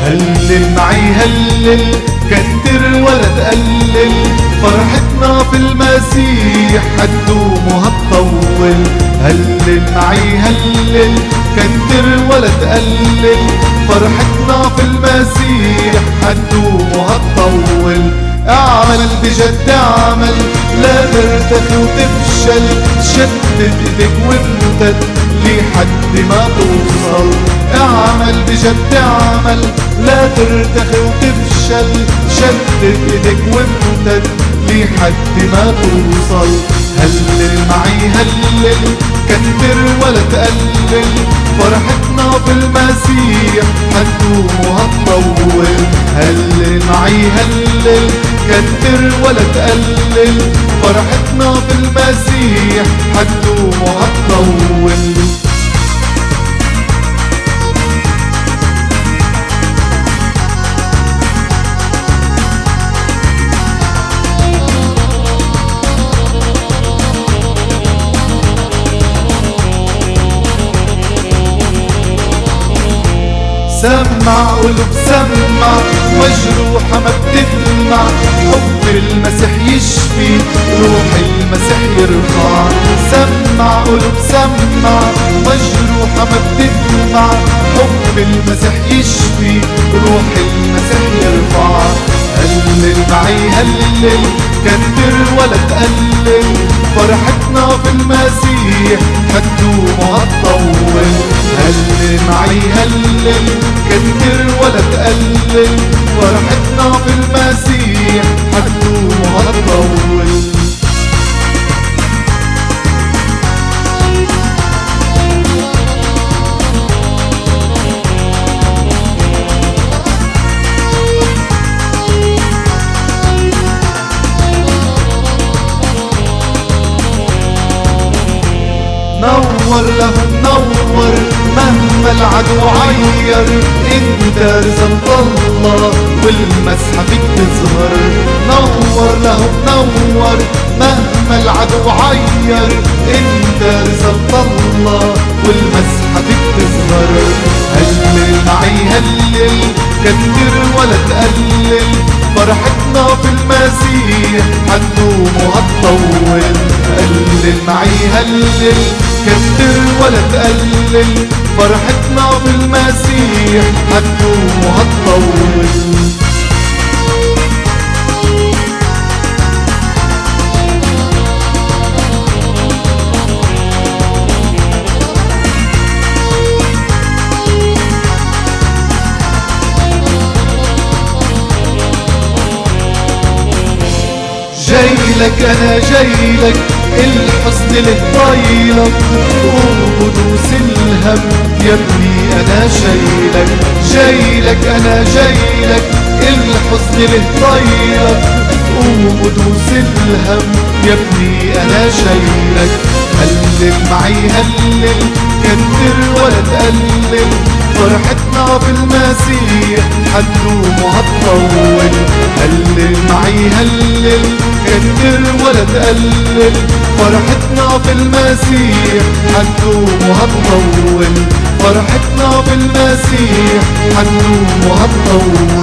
هلل معي هلل كتر ولا تقلل فرحتنا في المسيح هتدوم وهتطول هلل معي هلل كتر ولا تقلل فرحتنا في المسيح هتدوم وهتطول اعمل بجد اعمل لا ترتخي وتفشل شدد ايدك وامتد لحد ما توصل اعمل بجد اعمل لا ترتخي وتفشل شدد ايدك وامتد لحد ما توصل هلل معي هلل كتر ولا تقلل فرحتنا في المسيح هتدوم وهتطول هلل معي هلل كتر ولا تقلل فرحتنا في المسيح هتدوم وهتطول سمع قلوب سمع مجروحة ما بتدمع حب المسيح يشفي روح المسيح يرفع سمع قلوب سمع مجروحة ما بتدمع حب المسيح يشفي روح المسيح يرفع هلل معي هلل كتر ولا تقلل فرحتنا في المسيح هتدوم وهتطول هلل معي هلل كتر ولا تقلل فرحتنا في المسيح هتدوم وهتطول نور لهم نور مهما العدو عير انت رزق الله والمسحة فيك تظهر نور لهم نور مهما العدو عير انت رزق الله والمسحة فيك تظهر هلل معي هلل كتر ولا تقلل فرحتنا في المسيح هتدوم وهتطول هلل معي هلل كتر ولا تقلل فرحتنا في المسيح هتدوم وهتطول جاي لك انا جاي لك الحزن اللي طايلك ودوس الهم يا ابني انا شايلك جاي لك انا جاي لك الحزن اللي طايلك ودوس الهم يا ابني انا شايلك هلل معي هلل كتر ولا تقلل فرحتنا في المسيح هتدوم وهتطول هلل معي هلل كتر ولا تقلل فرحتنا في المسيح هتدوم وهتطول فرحتنا في المسيح هتدوم وهتطول